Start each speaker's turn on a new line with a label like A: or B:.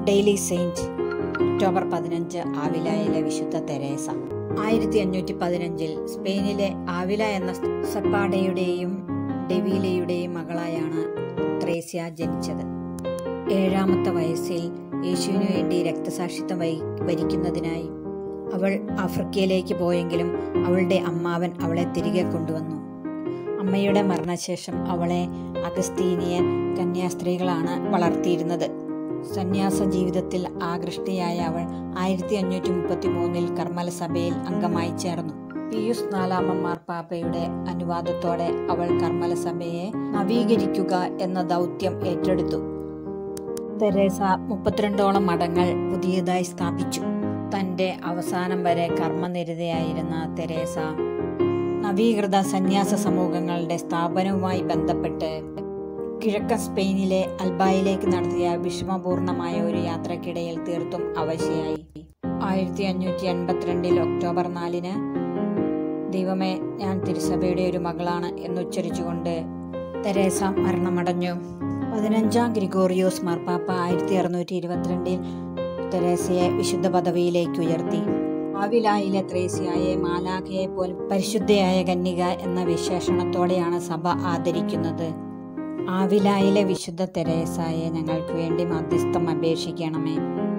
A: daily Saint October പതിനഞ്ച് ആവിലായിലെ വിശുദ്ധ Teresa ആയിരത്തി അഞ്ഞൂറ്റി പതിനഞ്ചിൽ സ്പെയിനിലെ ആവില എന്ന സപ്പാഡയുടെയും ഡെവീലയുടെയും മകളായാണ് ത്രേസ്യ ജനിച്ചത് ഏഴാമത്തെ വയസ്സിൽ യേശുവിനു വേണ്ടി രക്തസാക്ഷിത്വം വഹി- വരിക്കുന്നതിനായി അവൾ ആഫ്രിക്കയിലേക്ക് പോയെങ്കിലും അവളുടെ അമ്മാവൻ അവളെ തിരികെ കൊണ്ടുവന്നു അമ്മയുടെ മരണശേഷം അവളെ അഗസ്തീനിയൻ കന്യാസ്ത്രീകളാണ് വളർത്തിയിരുന്നത് സന്യാസ ജീവിതത്തിൽ ആകൃഷ്ടയായ അവൾ ആയിരത്തി അഞ്ഞൂറ്റി മുപ്പത്തി മൂന്നിൽ കർമ്മല സഭയിൽ അംഗമായി ചേർന്നു പിയൂസ് നാലാമൻ മാർപ്പാപ്പയുടെ അനുവാദത്തോടെ അവൾ കർമ്മല സഭയെ നവീകരിക്കുക എന്ന ദൗത്യം ഏറ്റെടുത്തു തെരേസ മുപ്പത്തിരണ്ടോളം മഠങ്ങൾ പുതിയതായി സ്ഥാപിച്ചു തന്റെ അവസാനം വരെ കർമ്മനിരതയായിരുന്ന തെരേസ നവീകൃത സന്യാസ സമൂഹങ്ങളുടെ സ്ഥാപനവുമായി ബന്ധപ്പെട്ട് കിഴക്കൻ സ്പെയിനിലെ അൽബായിലേക്ക് നടത്തിയ വിഷമപൂർണമായ ഒരു യാത്രക്കിടയിൽ തീർത്തും അവശയായി ആയിരത്തി അഞ്ഞൂറ്റി എൺപത്തിരണ്ടിൽ ഒക്ടോബർ നാലിന് ദൈവമേ ഞാൻ തിരുസഭയുടെ ഒരു മകളാണ് എന്നുച്ചരിച്ചുകൊണ്ട് തെരേസ മരണമടഞ്ഞു പതിനഞ്ചാം ഗ്രിഗോറിയോസ് മാർപ്പാപ്പ ആയിരത്തി അറുന്നൂറ്റി ഇരുപത്തിരണ്ടിൽ തെരേസയെ വിശുദ്ധ പദവിയിലേക്ക് ഉയർത്തി ആവിലായിലെ ത്രേസ്യയെ മാലാഖയെ പോലും പരിശുദ്ധയായ കന്യക എന്ന വിശേഷണത്തോടെയാണ് സഭ ആദരിക്കുന്നത് ആവിലായിലെ വിശുദ്ധ തെരേസായെ ഞങ്ങൾക്ക് വേണ്ടി മധ്യസ്ഥം അപേക്ഷിക്കണമേ